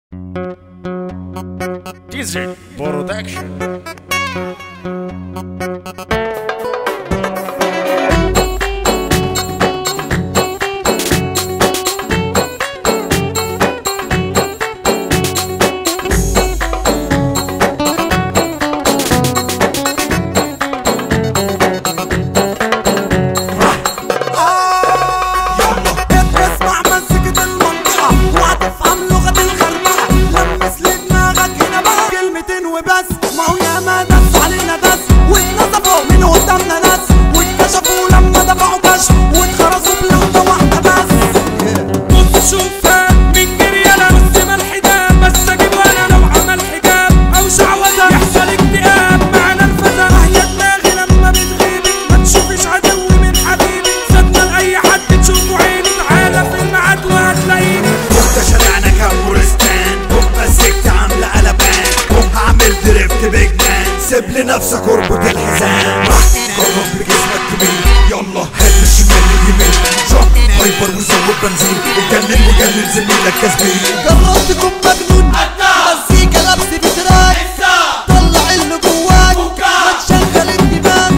Desert Production. اسمع مزيكة المنطقة وهتفهم لغة الخربقة لمس لدماغك هنا بقى كلمتين وبس ما هو ياما دس علينا دس واتنصفوا من قدامنا ناس واتكشفوا لما دفعوا كشف واتخرسوا بلغة واحدة بس بص شوفها من جريانة بس ملح ده بس اجيب انا لو عمل حجاب او شعوذة يحصل اكتئاب مع نرفزة هي دماغي لما بتغيبي ما تشوفش عدو من حبيبي صدمة لاي حد تشوفه عيني تعالى في الميعاد وهتلاقيني ده شارعنا كابورستان قوم مسكت عاملة قلبان قوم هعمل دريفت بيج مان سيب لنفسك اربط الحزام جرب بجسمك تميل يلا هات الشمال اليمين شوف هايبر وزود بنزين اتجنن وجنن زميلك يا زميلي جربت تكون مجنون مزيكا لبس بتراك طلع اللي جواك ما تشغل الدماغ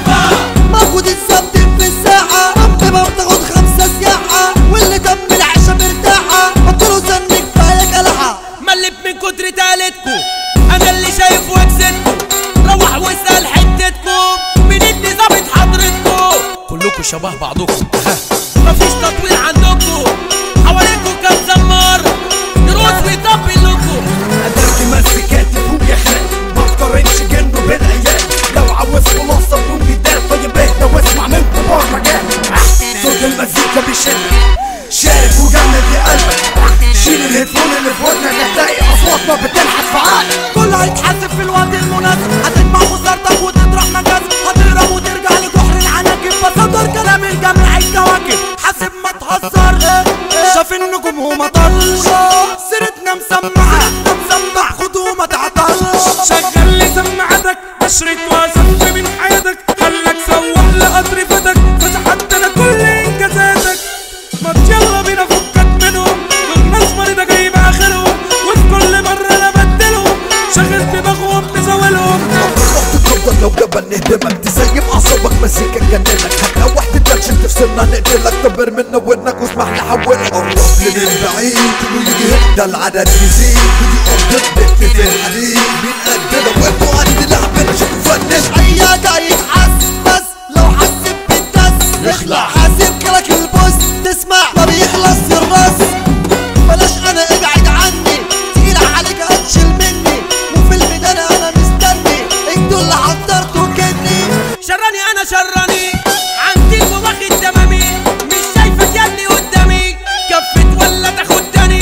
موجود السبت في الساعة قبل ما بتاخد خمسة سياحة واللي تم العيشة مرتاحة حطله سن كفاية كلحة ملت من كتر تالتكو انا اللي شايف وكستكو روح واسأل حتتكو من اني ظابط حضرتكو كلكو شبه بعضكم ها مفيش تطوير عندكو حواليكو كام زمار دروس بيطبل لكم قدرت مسكاتي فوق يا خال ما اقترنش جنبه بالعيال لو عاوز خلاصة بدون جدال طيب اهدى واسمع من كبار مجال صوت المزيكا بيشد شارك وجمد يا قلبك شيل الهيدفون اللي في ودنك هتلاقي اصواتنا بتنحت في عقلك كله هيتحاسب في الوقت المناسب هتجمع خسارتك وتطرح مكاسب هتهرب وترجع لجحر العناكب بصدر كلام الجميع الكواكب حاسب ما تهزر شاف النجوم وما طلش سيرتنا مسمعة مسمع خد وما تعطلش شغل لي سماعتك اشرك واسف من حياتك خلك سوح لقطر فتك فتحت انا كل انجازاتك ما يلا بينا فكك منهم دول ناس مريضة جايبة اخرهم وفي كل مرة انا بدلهم شغل دماغهم مزاولهم وقت تفضل لو جبل نهدمك تسيب اعصابك مزيكا تجننك هتلوح تتنشن تفصلنا نقتلك كبر منا ودنك واسمح نحولك قرب من البعيد كله يجي هنا ده العدد يزيد ودي ارض البيت في الحديد مين قدنا وانتوا قد لعبنا شوفوا فنش اياك يتحس بس لو حسب بالدس اخلع. حاسب كلك البوس تسمع ما بيخلص الراس بلاش انا ابعد عني تقيل عليك هتشيل مني وفي الميدان انا مستني انتوا اللي حضرتوا كني شراني انا شراني عندي واخد تمامي مش شايفك ياللي قدامي كفت ولا تاخدني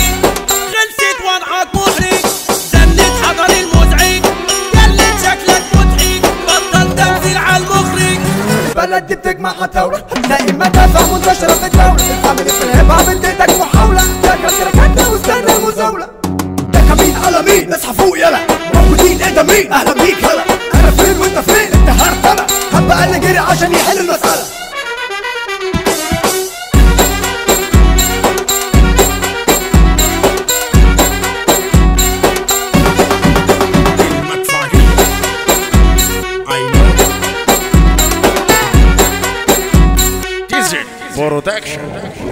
خلصت وانعاد محرج زنت حضري المزعج ياللي شكلك مضحك بطل تمثيل على المخرج البلد دي بتجمع هتاولة هتلاقي مدافع منتشرة في الدولة الفاميلي في الهيب هوب اديتك محاولة فاكر تركتنا واستنى المزاولة ده كمين على مين اصحى فوق يلا موجودين ايه ده مين اهلا بيك هلا انا فين وانت فين انت هرتلة هبقى اللي جري عشان يحل المسألة المدفعية. I know. Desert Production.